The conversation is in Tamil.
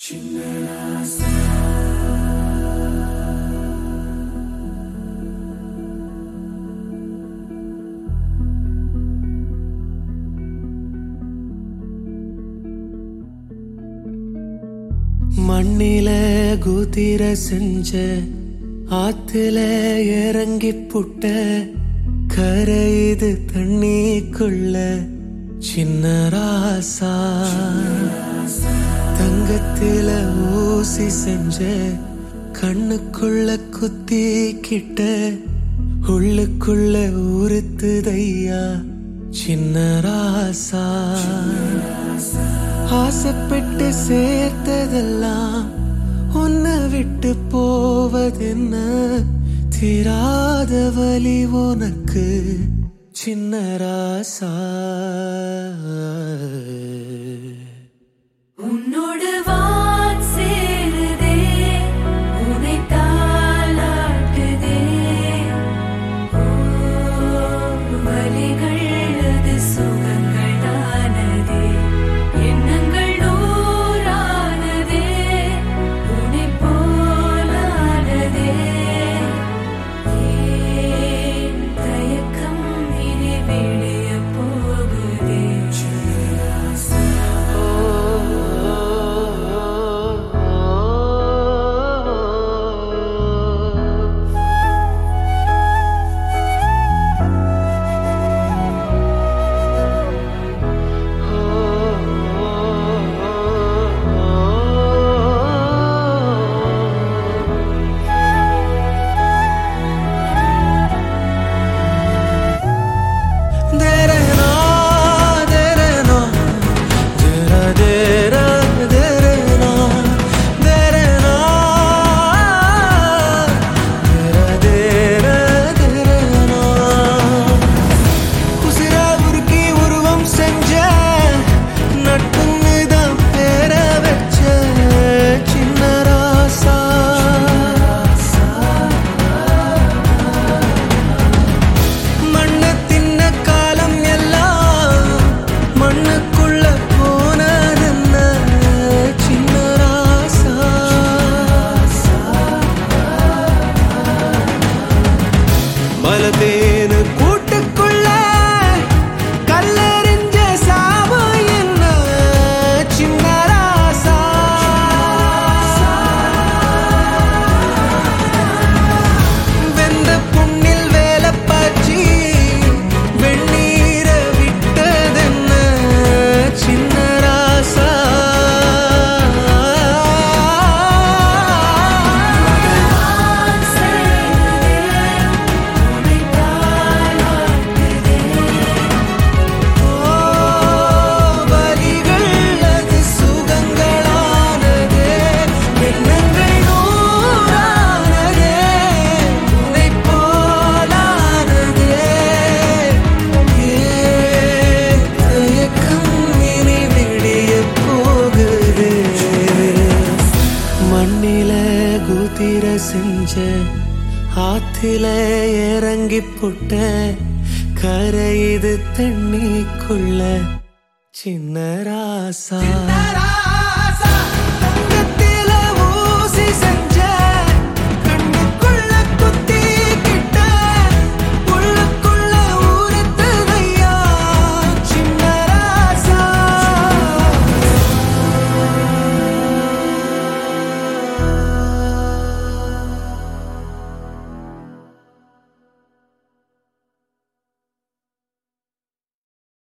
மண்ணில குதிர செஞ்ச ஆத்துல இறங்கி புட்ட கரையுது தண்ணிக்குள்ள சின்ன ராசா தங்கத்தில ஊசி செஞ்ச கண்ணுக்குள்ள குத்திக்கிட்ட உள்ளுக்குள்ள உறுத்துதையா சின்ன ராசா ஆசைப்பட்டு சேர்த்ததெல்லாம் உன்னை விட்டு போவதென்ன தீராத வலி உனக்கு சின்ன ராசா உன்னோடு வான் சேருதே உனை தாளாட்டுதே ஓ வலிகள் அது சுகங்கள் தானதே எண்ணங்கள் நூறானதே உனை போலானதே ஏன் தயக்கம் இனி விழிய போகுதே தேரனா, தேரனா, தேர, தேர, தேரனா, தேரனா, தேர, தேர, தேரனா. உசிரா உருக்கி உருவம் செஞ்ச நட்புன்னு தான் பேர வச்ச சின்ன ராசா மண்ண தின்ன காலம் எல்லாம் மண்ணுக்குள்ள போனதென்ன சின்ன ராசா மலத்தேனு கூட்டுக்குள்ள கல்லெறிஞ்ச சாபம் என்ன சின்ன ராசா வெந்த புண்ணில் வேலை பாய்ச்சி வெந்நீர விட்டதென்ன சின்ன ராசா வான் சேருதே உனை தாளாட்டுதே ஓ, வலிகள் அது சுகங்களானதே எண்ணங்கள் நூறானதே உன்னை போலானதே ஏன் தயக்கம் இனி விடிய போகுதே மண்ணில குதிர செஞ்ச ஆத்தில இறங்கி புட்ட கரையுது தண்ணிக்குள்ள சின்ன ராசா